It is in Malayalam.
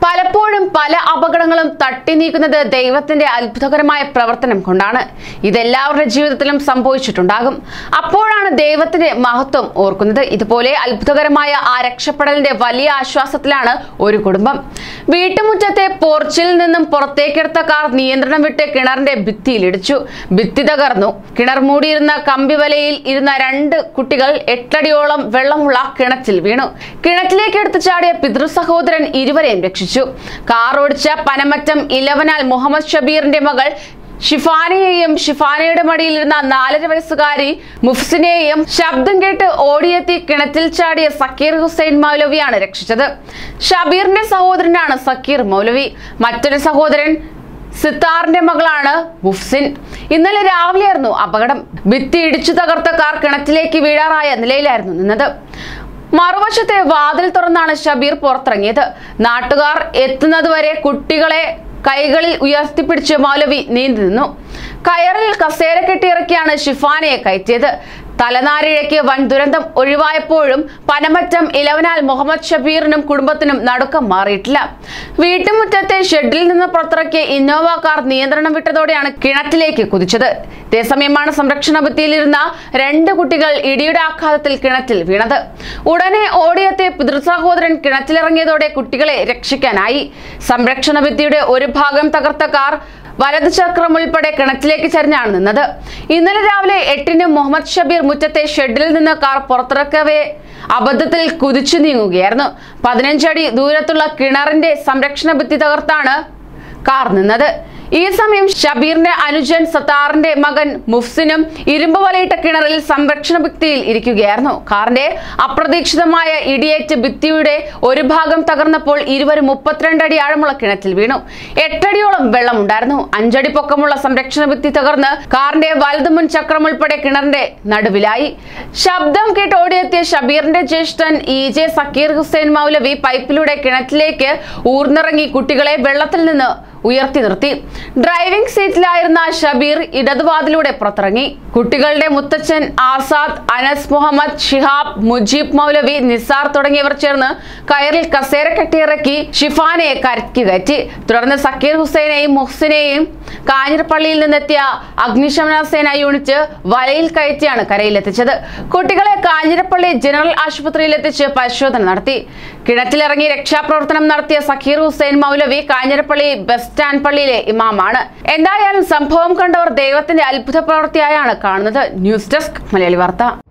പലപ്പോഴും പല അപകടങ്ങളും തട്ടി നീക്കുന്നത് ദൈവത്തിന്റെ അത്ഭുതകരമായ പ്രവർത്തനം കൊണ്ടാണ് ഇതെല്ലാവരുടെ ജീവിതത്തിലും സംഭവിച്ചിട്ടുണ്ടാകും അപ്പോഴാണ് ദൈവത്തിന്റെ മഹത്വം ഓർക്കുന്നത് ഇതുപോലെ അത്ഭുതകരമായ ആ രക്ഷപ്പെടലിന്റെ വലിയ ആശ്വാസത്തിലാണ് ഒരു കുടുംബം വീട്ടുമുറ്റത്തെ പോർച്ചിൽ നിന്നും പുറത്തേക്കെടുത്ത കാർ നിയന്ത്രണം വിട്ട് കിണറിന്റെ ഭിത്തിയിലിടിച്ചു ഭിത്തി തകർന്നു കിണർ മൂടിയിരുന്ന കമ്പിവലയിൽ ഇരുന്ന രണ്ട് കുട്ടികൾ എട്ടടിയോളം വെള്ളമുള്ള കിണറ്റിൽ വീണു കിണറ്റിലേക്ക് എടുത്തു ചാടിയ പിതൃ സഹോദരൻ ഇരുവരെയും രക്ഷിച്ചു കാർ ഓടിച്ച പനമറ്റം ഇലവനാൽ മുഹമ്മദ് ഷബീറിന്റെ മകൾ ഷിഫാനയെയും ഷിഫാനയുടെ മടിയിലിരുന്ന നാലര വയസ്സുകാരി മുഫ്സിനെയും ശബ്ദം കേട്ട് ഓടിയെത്തി കിണറ്റിൽ ചാടിയ സക്കീർ ഹുസൈൻ മൗലവിയാണ് രക്ഷിച്ചത് ഷബീറിന്റെ സഹോദരനാണ് സക്കീർ മൗലവി മറ്റൊരു സഹോദരൻ സിത്താറിന്റെ മകളാണ് മുഫ്സിൻ ഇന്നലെ രാവിലെയായിരുന്നു അപകടം ഭിത്തി ഇടിച്ചു തകർത്ത കാർ കിണറ്റിലേക്ക് വീഴാറായ നിലയിലായിരുന്നു നിന്നത് മറുവശത്തെ വാതിൽ തുറന്നാണ് ഷബീർ പുറത്തിറങ്ങിയത് നാട്ടുകാർ എത്തുന്നതുവരെ കുട്ടികളെ കൈകളിൽ ഉയർത്തിപ്പിടിച്ച് മൗലവി നീന്തി നിന്നു കയറിൽ കസേര കെട്ടിയിറക്കിയാണ് ഷിഫാനയെ കയറ്റിയത് തലനാരിഴയ്ക്ക് വൻ ദുരന്തം ഒഴിവായപ്പോഴും പനമറ്റം ഇലവനാൽ മുഹമ്മദ് ഷബീറിനും കുടുംബത്തിനും നടുക്കം മാറിയിട്ടില്ല വീട്ടുമുറ്റത്തെ ഷെഡിൽ നിന്ന് പുറത്തിറക്കിയ ഇന്നോവ കാർ നിയന്ത്രണം വിട്ടതോടെയാണ് കിണറ്റിലേക്ക് കുതിച്ചത് ഇതേസമയമാണ് സംരക്ഷണ ഭിത്തിയിലിരുന്ന രണ്ട് കുട്ടികൾ ഇടിയുടെ ആഘാതത്തിൽ കിണറ്റിൽ വീണത് ഉടനെ ഓടിയെത്തിയ പിതൃസഹോദരൻ കിണറ്റിലിറങ്ങിയതോടെ കുട്ടികളെ രക്ഷിക്കാനായി സംരക്ഷണ ഭിത്തിയുടെ ഒരു ഭാഗം തകർത്ത കാർ വലത് ചക്രം ഉൾപ്പെടെ കിണറ്റിലേക്ക് ചരിഞ്ഞാണ് നിന്നത് ഇന്നലെ രാവിലെ എട്ടിന് മുഹമ്മദ് ഷബീർ മുറ്റത്തെ ഷെഡിൽ നിന്ന് കാർ പുറത്തിറക്കവേ അബദ്ധത്തിൽ കുതിച്ചു നീങ്ങുകയായിരുന്നു പതിനഞ്ചടി ദൂരത്തുള്ള കിണറിന്റെ സംരക്ഷണ ഭിത്തി തകർത്താണ് കാർ നിന്നത് ഈ സമയം ഷബീറിന്റെ അനുജൻ സത്താറിന്റെ മകൻ മുഫ്സിനും ഇരുമ്പ് വലയിട്ട കിണറിൽ സംരക്ഷണ ഭിത്തിയിൽ ഇരിക്കുകയായിരുന്നു കാറിന്റെ അപ്രതീക്ഷിതമായ ഇടിയേറ്റ് ഭിത്തിയുടെ ഒരു ഭാഗം തകർന്നപ്പോൾ ഇരുവരും മുപ്പത്തിരണ്ട് അടി ആഴമുള്ള കിണറ്റിൽ വീണു എട്ടടിയോളം വെള്ളമുണ്ടായിരുന്നു അഞ്ചടി പൊക്കമുള്ള സംരക്ഷണ ഭിത്തി തകർന്ന് കാറിന്റെ വലതു മുൻ ചക്രം ഉൾപ്പെടെ കിണറിന്റെ നടുവിലായി ശബ്ദം കേട്ട് ഓടിയെത്തിയ ഷബീറിന്റെ ജ്യേഷ്ഠൻ ഇ ജെ സക്കീർ ഹുസൈൻ മൗലവി പൈപ്പിലൂടെ കിണറ്റിലേക്ക് ഊർന്നിറങ്ങി കുട്ടികളെ വെള്ളത്തിൽ നിന്ന് ഉയർത്തി നിർത്തി ഡ്രൈവിംഗ് സീറ്റിലായിരുന്ന ഷബീർ ഇടതുവാതിലൂടെ പുറത്തിറങ്ങി കുട്ടികളുടെ മുത്തച്ഛൻ ആസാദ് അനസ് മുഹമ്മദ് ഷിഹാബ് മുജീബ് മൗലവി നിസാർ തുടങ്ങിയവർ ചേർന്ന് കയറിൽ കസേര കെട്ടിയിറക്കി ഷിഫാനയെ കരക്കി കയറ്റി തുടർന്ന് സക്കീർ ഹുസൈനെയും മുഹ്സിനെയും കാഞ്ഞിരപ്പള്ളിയിൽ നിന്നെത്തിയ അഗ്നിശമന സേന യൂണിറ്റ് വലയിൽ കയറ്റിയാണ് കരയിലെത്തിച്ചത് കുട്ടികളെ കാഞ്ഞിരപ്പള്ളി ജനറൽ ആശുപത്രിയിൽ എത്തിച്ച് പരിശോധന നടത്തി കിണറ്റിലിറങ്ങി രക്ഷാപ്രവർത്തനം നടത്തിയ സക്കീർ ഹുസൈൻ മൗലവി കാഞ്ഞിരപ്പള്ളി ബസ് സ്റ്റാൻഡ് പള്ളിയിലെ ഇമാമാണ് എന്തായാലും സംഭവം കണ്ടവർ ദൈവത്തിന്റെ അത്ഭുത പ്രവൃത്തിയായാണ് കാണുന്നത് ന്യൂസ് ഡെസ്ക് മലയാളി വാർത്ത